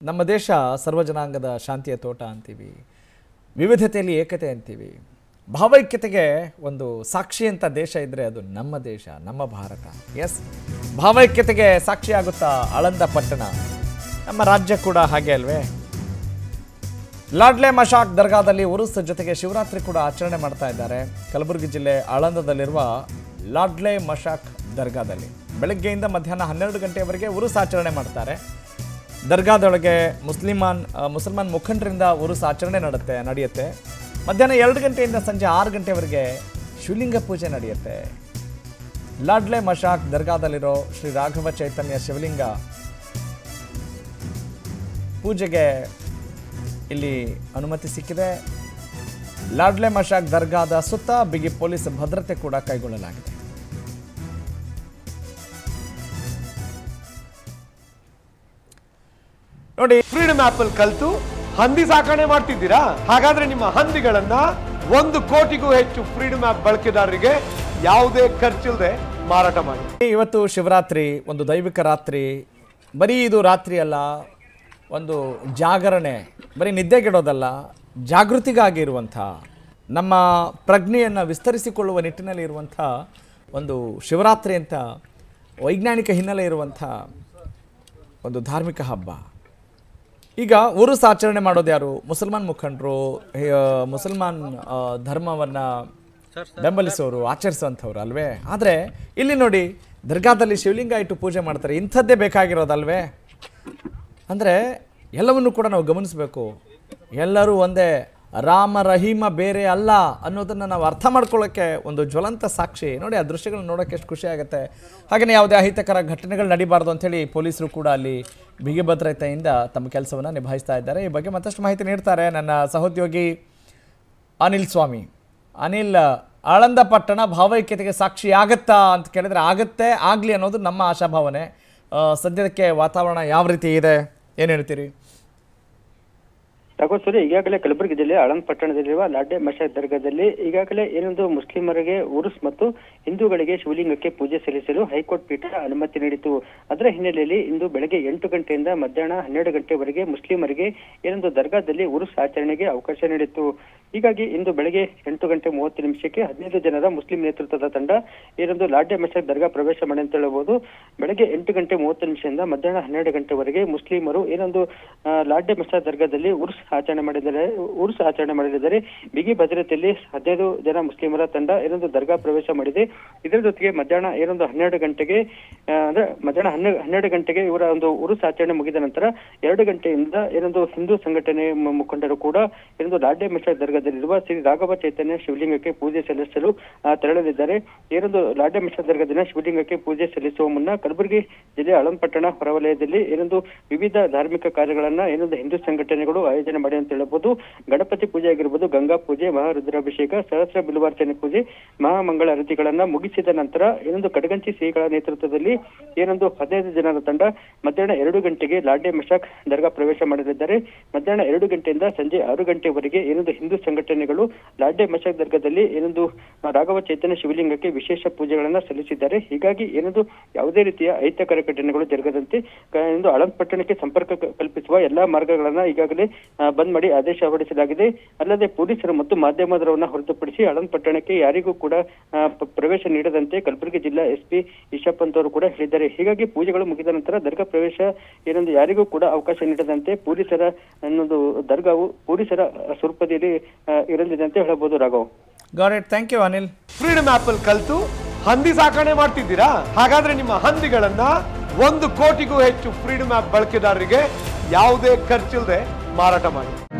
ನಮ್ಮ ದೇಶ ಸರ್ವಜನಾಂಗದ ಶಾಂತಿಯ ತೋಟ ಅಂತೀವಿ ವಿವಿಧತೆಯಲ್ಲಿ ಏಕತೆ ಅಂತೀವಿ ಭಾವೈಕ್ಯತೆಗೆ ಒಂದು ಸಾಕ್ಷಿ ಅಂತ ದೇಶ ಇದ್ದರೆ ಅದು ನಮ್ಮ ದೇಶ ನಮ್ಮ ಭಾರತ ಎಸ್ ಭಾವೈಕ್ಯತೆಗೆ ಸಾಕ್ಷಿಯಾಗುತ್ತಾ ಆಳಂದ ಪಟ್ಟಣ ನಮ್ಮ ರಾಜ್ಯ ಕೂಡ ಹಾಗೆ ಅಲ್ವೇ ಲಾಡ್ಲೆ ಮಶಾಕ್ ದರ್ಗಾದಲ್ಲಿ ಉರುಸ್ ಜೊತೆಗೆ ಶಿವರಾತ್ರಿ ಕೂಡ ಆಚರಣೆ ಮಾಡ್ತಾ ಇದ್ದಾರೆ ಕಲಬುರಗಿ ಜಿಲ್ಲೆ ಆಳಂದದಲ್ಲಿರುವ ಲಾಡ್ಲೆ ಮಶಾಕ್ ದರ್ಗಾದಲ್ಲಿ ಬೆಳಗ್ಗೆಯಿಂದ ಮಧ್ಯಾಹ್ನ ಹನ್ನೆರಡು ಗಂಟೆಯವರೆಗೆ ಉರುಸ್ ಆಚರಣೆ ಮಾಡ್ತಾರೆ ದರ್ಗಾದೊಳಗೆ ಮುಸ್ಲಿಮಾನ್ ಆ, ಮುಸಲ್ಮಾನ್ ಮುಖಂಡರಿಂದ ಉರುಸ್ ಆಚರಣೆ ನಡುತ್ತೆ ನಡೆಯುತ್ತೆ ಮಧ್ಯಾಹ್ನ ಎರಡು ಗಂಟೆಯಿಂದ ಸಂಜೆ ಆರು ಗಂಟೆವರೆಗೆ ಶಿವಲಿಂಗ ಪೂಜೆ ನಡೆಯುತ್ತೆ ಲಾಡ್ಲೆ ಮಶಾಕ್ ದರ್ಗಾದಲ್ಲಿರೋ ಶ್ರೀ ರಾಘವ ಚೈತನ್ಯ ಶಿವಲಿಂಗ ಪೂಜೆಗೆ ಇಲ್ಲಿ ಅನುಮತಿ ಸಿಕ್ಕಿದೆ ಲಾಡ್ಲೆ ಮಶಾಕ್ ದರ್ಗಾದ ಸುತ್ತ ಬಿಗಿ ಪೊಲೀಸ್ ಭದ್ರತೆ ಕೂಡ ಕೈಗೊಳ್ಳಲಾಗಿದೆ ನೋಡಿ ಫ್ರೀಡಮ್ ಆಪ್ ಅಲ್ಲಿ ಕಲ್ತು ಹಂದಿ ಸಾಕಣೆ ಮಾಡ್ತಿದ್ದೀರಾ ಹಾಗಾದ್ರೆ ನಿಮ್ಮ ಹಂದಿಗಳನ್ನ ಒಂದು ಕೋಟಿಗೂ ಹೆಚ್ಚು ಫ್ರೀಡಮ್ ಆಪ್ ಬಳಕೆದಾರರಿಗೆ ಯಾವುದೇ ಖರ್ಚಿಲ್ಲದೆ ಮಾರಾಟ ಮಾಡಿ ಇವತ್ತು ಶಿವರಾತ್ರಿ ಒಂದು ದೈವಿಕ ರಾತ್ರಿ ಬರೀ ಇದು ರಾತ್ರಿ ಅಲ್ಲ ಒಂದು ಜಾಗರಣೆ ಬರೀ ನಿದ್ದೆಗೆಡೋದಲ್ಲ ಜಾಗೃತಿಗಾಗಿ ಇರುವಂಥ ನಮ್ಮ ಪ್ರಜ್ಞೆಯನ್ನು ವಿಸ್ತರಿಸಿಕೊಳ್ಳುವ ನಿಟ್ಟಿನಲ್ಲಿ ಇರುವಂಥ ಒಂದು ಶಿವರಾತ್ರಿ ಅಂತ ವೈಜ್ಞಾನಿಕ ಹಿನ್ನೆಲೆ ಇರುವಂಥ ಒಂದು ಧಾರ್ಮಿಕ ಹಬ್ಬ ಈಗ ಉರುಸ್ ಆಚರಣೆ ಮಾಡೋದು ಯಾರು ಮುಸಲ್ಮಾನ್ ಮುಖಂಡರು ಮುಸಲ್ಮಾನ್ ಆ, ಧರ್ಮವನ್ನ ಬೆಂಬಲಿಸೋರು ಆಚರಿಸುವಂಥವ್ರು ಅಲ್ವೇ ಆದರೆ ಇಲ್ಲಿ ನೋಡಿ ದರ್ಗಾದಲ್ಲಿ ಶಿವಲಿಂಗ ಇಟ್ಟು ಪೂಜೆ ಮಾಡ್ತಾರೆ ಇಂಥದ್ದೇ ಬೇಕಾಗಿರೋದಲ್ವೇ ಅಂದರೆ ಎಲ್ಲವನ್ನು ಕೂಡ ನಾವು ಗಮನಿಸಬೇಕು ಎಲ್ಲರೂ ಒಂದೇ ರಾಮ ರಹೀಮ ಬೇರೆ ಅಲ್ಲ ಅನ್ನೋದನ್ನು ನಾವು ಅರ್ಥ ಮಾಡ್ಕೊಳ್ಳೋಕ್ಕೆ ಒಂದು ಜ್ವಲಂತ ಸಾಕ್ಷಿ ನೋಡಿ ಆ ದೃಶ್ಯಗಳನ್ನ ನೋಡೋಕ್ಕೆ ಎಷ್ಟು ಖುಷಿ ಆಗುತ್ತೆ ಹಾಗೆಯೇ ಯಾವುದೇ ಅಹಿತಕರ ಘಟನೆಗಳು ನಡೀಬಾರ್ದು ಅಂಥೇಳಿ ಪೊಲೀಸರು ಕೂಡ ಅಲ್ಲಿ ಬಿಗಿ ಭದ್ರತೆಯಿಂದ ತಮ್ಮ ಕೆಲಸವನ್ನು ನಿಭಾಯಿಸ್ತಾ ಇದ್ದಾರೆ ಈ ಬಗ್ಗೆ ಮತ್ತಷ್ಟು ಮಾಹಿತಿ ನೀಡ್ತಾರೆ ನನ್ನ ಸಹೋದ್ಯೋಗಿ ಅನಿಲ್ ಸ್ವಾಮಿ ಅನಿಲ್ ಆಳಂದ ಪಟ್ಟಣ ಭಾವೈಕ್ಯತೆಗೆ ಸಾಕ್ಷಿ ಆಗತ್ತಾ ಅಂತ ಕೇಳಿದ್ರೆ ಆಗತ್ತೆ ಆಗಲಿ ಅನ್ನೋದು ನಮ್ಮ ಆಶಾಭಾವನೆ ಆ, ಸದ್ಯಕ್ಕೆ ವಾತಾವರಣ ಯಾವ ರೀತಿ ಇದೆ ಏನು ಹೇಳ್ತೀರಿ ರಾಘವೇಶ್ವರಿ ಈಗಾಗಲೇ ಕಲಬುರಗಿ ಜಿಲ್ಲೆ ಆಳಂದ್ ಪಟ್ಟಣದಲ್ಲಿರುವ ಲಾಡ್ಡೆ ಮಶಾದ್ ದರ್ಗಾದಲ್ಲಿ ಈಗಾಗಲೇ ಏನೊಂದು ಮುಸ್ಲಿಮರಿಗೆ ಉರುಸ್ ಮತ್ತು ಹಿಂದೂಗಳಿಗೆ ಶಿವಲಿಂಗಕ್ಕೆ ಪೂಜೆ ಸಲ್ಲಿಸಲು ಹೈಕೋರ್ಟ್ ಪೀಠ ಅನುಮತಿ ನೀಡಿತು ಅದರ ಹಿನ್ನೆಲೆಯಲ್ಲಿ ಇಂದು ಬೆಳಗ್ಗೆ ಎಂಟು ಗಂಟೆಯಿಂದ ಮಧ್ಯಾಹ್ನ ಹನ್ನೆರಡು ಗಂಟೆವರೆಗೆ ಮುಸ್ಲಿಮರಿಗೆ ಏನೊಂದು ದರ್ಗಾದಲ್ಲಿ ಉರುಸ್ ಆಚರಣೆಗೆ ಅವಕಾಶ ನೀಡಿತ್ತು ಹೀಗಾಗಿ ಇಂದು ಬೆಳಗ್ಗೆ ಎಂಟು ಗಂಟೆ ಮೂವತ್ತು ನಿಮಿಷಕ್ಕೆ ಹದಿನೈದು ಜನರ ಮುಸ್ಲಿಂ ನೇತೃತ್ವದ ತಂಡ ಏನೊಂದು ಲಾಡ್ಯ ಮಶಾದ್ ದರ್ಗಾ ಪ್ರವೇಶ ಮಾಡಿ ಅಂತ ಹೇಳಬಹುದು ಬೆಳಗ್ಗೆ ಎಂಟು ಗಂಟೆ ಮೂವತ್ತು ನಿಮಿಷದಿಂದ ಮಧ್ಯಾಹ್ನ ಹನ್ನೆರಡು ಗಂಟೆವರೆಗೆ ಮುಸ್ಲಿಮರು ಏನೊಂದು ಆ, ಲಾಡ್ಯ ಮಶಾದ್ ದರ್ಗಾದಲ್ಲಿ ಉರ್ಸ್ ಆಚರಣೆ ಮಾಡಿದ್ದಾರೆ ಉರ್ಸ್ ಆಚರಣೆ ಮಾಡಲಿದ್ದಾರೆ ಬಿಗಿ ಭದ್ರತೆಯಲ್ಲಿ ಹದಿನೈದು ಜನ ಮುಸ್ಲಿಮರ ತಂಡ ಏನೊಂದು ದರ್ಗಾ ಪ್ರವೇಶ ಮಾಡಿದೆ ಇದರ ಜೊತೆಗೆ ಮಧ್ಯಾಹ್ನ ಏನೊಂದು ಹನ್ನೆರಡು ಗಂಟೆಗೆ ಆ, ಅಂದ್ರೆ ಮಧ್ಯಾಹ್ನ ಹನ್ನೆರಡು ಹನ್ನೆರಡು ಗಂಟೆಗೆ ಇವರ ಒಂದು ಉರುಸ್ ಆಚರಣೆ ಮುಗಿದ ನಂತರ ಎರಡು ಗಂಟೆಯಿಂದ ಏನೊಂದು ಹಿಂದೂ ಸಂಘಟನೆ ಮು- ಮುಖಂಡರು ಕೂಡ ಏನೊಂದು ಲಾಡ್ಯ ಮಶಾದ್ ದರ್ಗಾದಲ್ಲಿರುವ ಶ್ರೀ ರಾಘವ ಚೈತನ್ಯ ಶಿವಲಿಂಗಕ್ಕೆ ಪೂಜೆ ಸಲ್ಲಿಸಲು ಆ, ತೆರಳಲಿದ್ದಾರೆ ಏನೊಂದು ಲಾಡ್ಯ ಮಶಾದ್ ದರ್ಗಾದಿನ ಶಿವಲಿಂಗಕ್ಕೆ ಪೂಜೆ ಸಲ್ಲಿಸುವ ಮುನ್ನ ಕಲಬುರಗಿ ಜಿಲ್ಲೆ ಆಳಂಪಟ್ಟಣ ಹೊರವಲಯದಲ್ಲಿ ಏನೊಂದು ವಿವಿಧ ಧಾರ್ಮಿಕ ಕಾರ್ಯಗಳನ್ನ ಏನೊಂದು ಹಿಂದೂ ಸಂಘಟನೆಗಳು ಆಯೋಜನೆ ಮಾಡಿ ಅಂತ ಹೇಳಬಹುದು ಗಣಪತಿ ಪೂಜೆ ಆಗಿರ್ಬೋದು ಗಂಗಾ ಪೂಜೆ ಮಹಾರುದ್ರಾಭಿಷೇಕ ಸಹಸ್ರ ಬಿಲ್ವಾರ್ಚನೆ ಪೂಜೆ ಮಹಾಮಂಗಳ ಆರತಿಗಳನ್ನ ಮುಗಿಸಿದ ನಂತರ ಏನೊಂದು ಕಡಗಂಚಿ ಶ್ರೀಗಳ ನೇತೃತ್ವದಲ್ಲಿ ಏನೊಂದು ಹದಿನೈದು ಜನರ ತಂಡ ಮಧ್ಯಾಹ್ನ ಎರಡು ಗಂಟೆಗೆ ಲಾಡ್ಯ ಮಶಾಕ್ ದರ್ಗಾ ಪ್ರವೇಶ ಮಾಡಲಿದ್ದಾರೆ ಮಧ್ಯಾಹ್ನ ಎರಡು ಗಂಟೆಯಿಂದ ಸಂಜೆ ಆರು ಗಂಟೆವರೆಗೆ ಏನೊಂದು ಹಿಂದೂ ಸಂಘಟನೆಗಳು ಲಾಡ್ಯ ಮಶಾಕ್ ದರ್ಗಾದಲ್ಲಿ ಏನೊಂದು ಆ, ರಾಘವ ಚೈತನ್ಯ ಶಿವಲಿಂಗಕ್ಕೆ ವಿಶೇಷ ಪೂಜೆಗಳನ್ನ ಸಲ್ಲಿಸಿದ್ದಾರೆ ಹೀಗಾಗಿ ಏನೊಂದು ಯಾವುದೇ ರೀತಿಯ ಅಹಿತಕರ ಘಟನೆಗಳು ಜರುಗದಂತೆ ಕ- ಎಂದು ಆಳಂದ್ ಪಟ್ಟಣಕ್ಕೆ ಸಂಪರ್ಕ ಕ- ಕಲ್ಪಿಸುವ ಎಲ್ಲಾ ಮಾರ್ಗಗಳನ್ನ ಈಗಾಗಲೇ ಆ, ಬಂದ್ ಮಾಡಿ ಆದೇಶ ಹೊರಡಿಸಲಾಗಿದೆ ಅಲ್ಲದೆ ಪೊಲೀಸರು ಮತ್ತು ಮಾಧ್ಯಮದವರನ್ನ ಹೊರತುಪಡಿಸಿ ಆಳಂದ್ ಪಟ್ಟಣಕ್ಕೆ ಯಾರಿಗೂ ಕೂಡ ಆ, ಪ- ಪ್ರವೇಶ ನೀಡದಂತೆ ಕಲಬುರಗಿ ಜಿಲ್ಲಾ ಎಸ್ಪಿ ಈಶಪ್ಪ ಅವರು ಕೂಡ ಹೇಳಿದ್ದಾರೆ ಹೀಗಾಗಿ ಪೂಜೆಗಳು ಮುಗಿದ ನಂತರ ದರ್ಗಾ ಪ್ರವೇಶ ಏನೊಂದು ಯಾರಿಗೂ ಕೂಡ ಅವಕಾಶ ನೀಡದಂತೆ ಪೊಲೀಸರ ಅನ್ನೊಂದು ದರ್ಗಾವು ಪೊಲೀಸರ ಸ್ವರೂಪದಲ್ಲಿ ಆ, ಇರಲಿದೆ ಅಂತ ಹೇಳಬಹುದು Raghav god it thank you Anil freedom app ಅಲ್ಲಿ ಕಲ್ತು ಹಂದಿ ಸಾಕಣೆ ಮಾಡ್ತಿದ್ದೀರಾ ಹಾಗಾದ್ರೆ ನಿಮ್ಮ ಹಂದಿಗಳನ್ನ ಒಂದು ಕೋಟಿಗೂ ಹೆಚ್ಚು ಫ್ರೀಡಮ್ ಆಪ್ ಬಳಕೆದಾರರಿಗೆ ಯಾವುದೇ ಖರ್ಚಿಲ್ಲದೆ ಮಾರಾಟ ಮಾಡಿ